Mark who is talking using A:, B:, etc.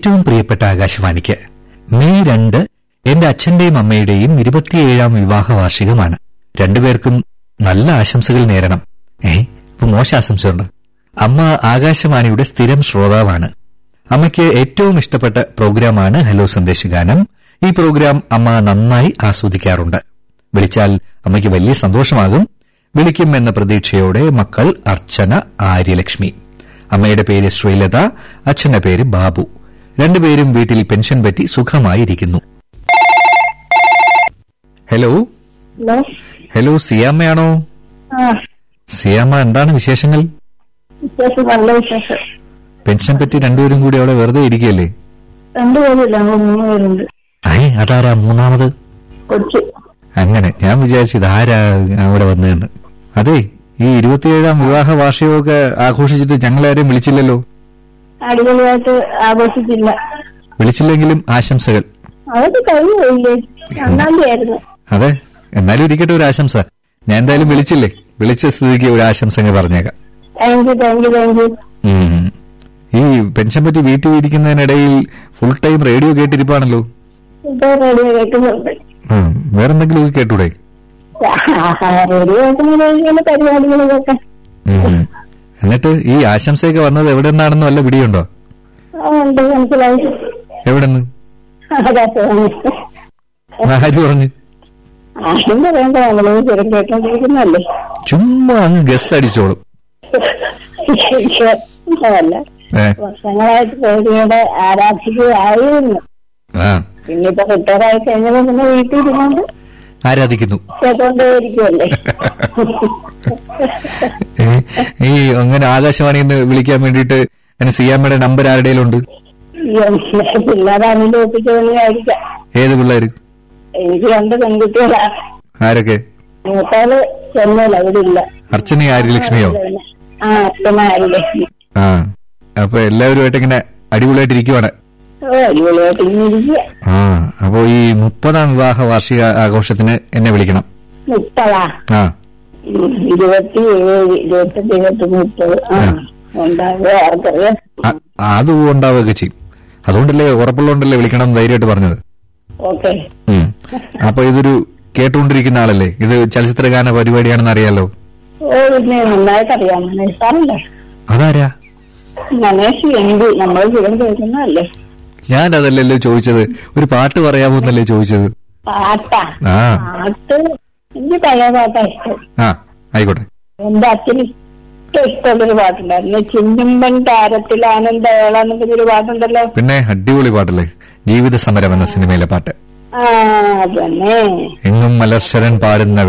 A: ഏറ്റവും പ്രിയപ്പെട്ട ആകാശവാണിക്ക് മെയ് രണ്ട് എന്റെ അച്ഛന്റെയും അമ്മയുടെയും ഇരുപത്തിയേഴാം വിവാഹ വാർഷികമാണ് രണ്ടുപേർക്കും നല്ല ആശംസകൾ നേരണം ഏ ഇപ്പൊ മോശ ആശംസയുണ്ട് അമ്മ ആകാശവാണിയുടെ സ്ഥിരം ശ്രോതാവാണ് അമ്മയ്ക്ക് ഏറ്റവും ഇഷ്ടപ്പെട്ട പ്രോഗ്രാമാണ് ഹലോ സന്ദേശഗാനം ഈ പ്രോഗ്രാം അമ്മ നന്നായി ആസ്വദിക്കാറുണ്ട് വിളിച്ചാൽ അമ്മയ്ക്ക് വലിയ സന്തോഷമാകും വിളിക്കും എന്ന പ്രതീക്ഷയോടെ മക്കൾ അർച്ചന ആര്യലക്ഷ്മി അമ്മയുടെ പേര് ശ്രീലത അച്ഛന്റെ പേര് ബാബു രണ്ടുപേരും വീട്ടിൽ പെൻഷൻ പറ്റി സുഖമായിരിക്കുന്നു ഹലോ
B: ഹലോ
A: ഹലോ സിയാമ്മയാണോ
B: ആ
A: സിയാമ്മ എന്താണ് വിശേഷങ്ങൾ
B: വിശേഷം നല്ല വിശേഷം
A: പെൻഷൻ പറ്റി രണ്ടുപേരും കൂടി അവിടെ വെറുതെ ഇരിക്കുകയല്ലേ
B: രണ്ടുപേരില്ല ഞങ്ങൾ മൂന്ന് പേരുണ്ട്
A: ഏ അതാരാ മൂന്നാമത്
B: കൊച്ചു
A: അങ്ങനെ ഞാൻ വിചാരിച്ചു ഇതാരാ അവിടെ വന്നതെന്ന് അതെ ഈ ഇരുപത്തിയേഴാം വിവാഹ വാർഷികമൊക്കെ ആഘോഷിച്ചിട്ട് ഞങ്ങളാരെയും വിളിച്ചില്ലല്ലോ
B: അടിപൊളിയായിട്ട് ആഘോഷിച്ചില്ല
A: വിളിച്ചില്ലെങ്കിലും ആശംസകൾ
B: അതൊക്കെ കഴിഞ്ഞു പോയില്ലേ രണ്ടാം തീയതി ആയിരുന്നു
A: അതെ എന്നാലും ഇരിക്കട്ടെ ഒരു ആശംസ ഞാൻ എന്തായാലും വിളിച്ചില്ലേ വിളിച്ച സ്ഥിതിക്ക് ഒരു ആശംസ അങ്ങ് പറഞ്ഞേക്കാം
B: thank you thank you thank you
A: ഉം. ഈ പെൻഷൻ പറ്റി വീട്ടിൽ ഇരിക്കുന്നതിനിടയിൽ ഫുൾ ടൈം റേഡിയോ കേട്ടിരിപ്പാണല്ലോ
B: ഇപ്പൊ റേഡിയോ കേൾക്കുന്നുണ്ട്
A: ഉം. വേറെന്തെങ്കിലും ഒക്കെ കേട്ടൂടെ
B: റേഡിയോ കേൾക്കുന്ന പരിപാടികളൊക്കെ
A: ഉം. എന്നിട്ട് ഈ ആശംസയൊക്കെ വന്നത് എവിടെ നിന്നാണെന്ന് വല്ല പിടിയുണ്ടോ
B: ആ, ഉണ്ട് മനസ്സിലായി
A: എവിടെ നിന്ന്
B: ആകാശവാണി
A: ആര് പറഞ്ഞു
B: ആരും പറയണ്ട നമ്മള് സ്ഥിരം കേട്ടോണ്ടിരിക്കുന്നല്ലേ
A: ചുമ്മാ അങ്ങ് ഗസ് അടിച്ചോളും
B: അല്ല
A: ഏ
B: വർഷങ്ങളായിട്ട് റേഡിയോയുടെ ആരാധികയായിരുന്നു
A: ആ
B: പിന്നെ ഇപ്പൊ റിട്ടയർ ആയി കഴിഞ്ഞപ്പോ പിന്നെ വീട്ടിൽ ഇരുന്നുകൊണ്ട്
A: ആരാധിക്കുന്നു
B: കേട്ടോണ്ടേയിരിക്കുമല്ലേ
A: ഏ, ഈ അങ്ങനെ ആകാശവാണിയിൽ നിന്ന് വിളിക്കാൻ വേണ്ടിയിട്ട് അങ്ങനെ സിയാമ്മയുടെ നമ്പർ ആരുടെയിലും ഉണ്ട്
B: പിള്ളേരാണെങ്കിലും ഒപ്പിച്ചതായിരിക്കാം
A: ഏത് പിള്ളേര്
B: എനിക്ക് രണ്ട് പെൺകുട്ടികളാ
A: ആരൊക്കെ
B: മൂത്താള് ചെന്നൈയിൽ അവിടെ ഇല്ല
A: അർച്ചന ആര്യലക്ഷ്മിയോ
B: ആ അച്ഛനായില്ലേ
A: ആ അപ്പൊ എല്ലാവരുമായിട്ട് ഇങ്ങനെ അടിപൊളിയായിട്ട് ഇരിക്കുവാണ്
B: ഓ അടിപൊളിയായിട്ട് ഇങ്ങനെ ഇരിക്കുക
A: ആ അപ്പോ ഈ മുപ്പതാം വിവാഹ വാർഷിക ആഘോഷത്തിന് എന്നെ വിളിക്കണം
B: മുപ്പതാ
A: ആ
B: ഉം, ഇരുപത്തി ഏഴ് ഇരുപത്തെട്ട് ഇരുപത്തി മുപ്പത് ആ ഉണ്ടാകുക ആർക്കറിയാം
A: അ- അത് ഉണ്ടാവുകയൊക്കെ ചെയ്യും അതുകൊണ്ടല്ലേ ഉറപ്പുള്ളതുകൊണ്ടല്ലേ വിളിക്കണം എന്ന് ധൈര്യമായിട്ട് പറഞ്ഞത്
B: ഓക്കെ
A: ഉം. അപ്പൊ ഇതൊരു കേട്ടുകൊണ്ടിരിക്കുന്ന ആളല്ലേ ഇത് ചലച്ചിത്രഗാന പരിപാടിയാണെന്ന് അറിയാലോ
B: ഓ പിന്നെ നന്നായിട്ട് അറിയാം മനേഷ് സാറല്ലേ
A: അതാരാ
B: മനേഷ് എന്ത് നമ്മൾ സ്ഥിരം കേൾക്കുന്നതല്ലേ
A: ഞാൻ അതല്ലല്ലോ ചോദിച്ചത് ഒരു പാട്ട് പറയാമോ എന്നല്ലേ ചോദിച്ചത്
B: പാട്ടാ
A: ആ
B: പാട്ട് എനിക്ക് പഴയ പാട്ടാ ഇഷ്ടം
A: ആ ആയിക്കോട്ടെ
B: എന്റെ അച്ഛന് ഏറ്റവും ഇഷ്ടമുള്ളൊരു പാട്ടുണ്ടായിരുന്നു ചിന്നുമ്പൻ താരത്തിൽ ആനന്ദവേള എന്നൊക്കെ ഒരു പാട്ടുണ്ടല്ലോ
A: പിന്നെ അടിപൊളി പാട്ടല്ലേ ജീവിത സമരം എന്ന സിനിമയിലെ പാട്ട്
B: ആ അതന്നെ
A: എങ്ങും മലർശരൻ പാടുന്ന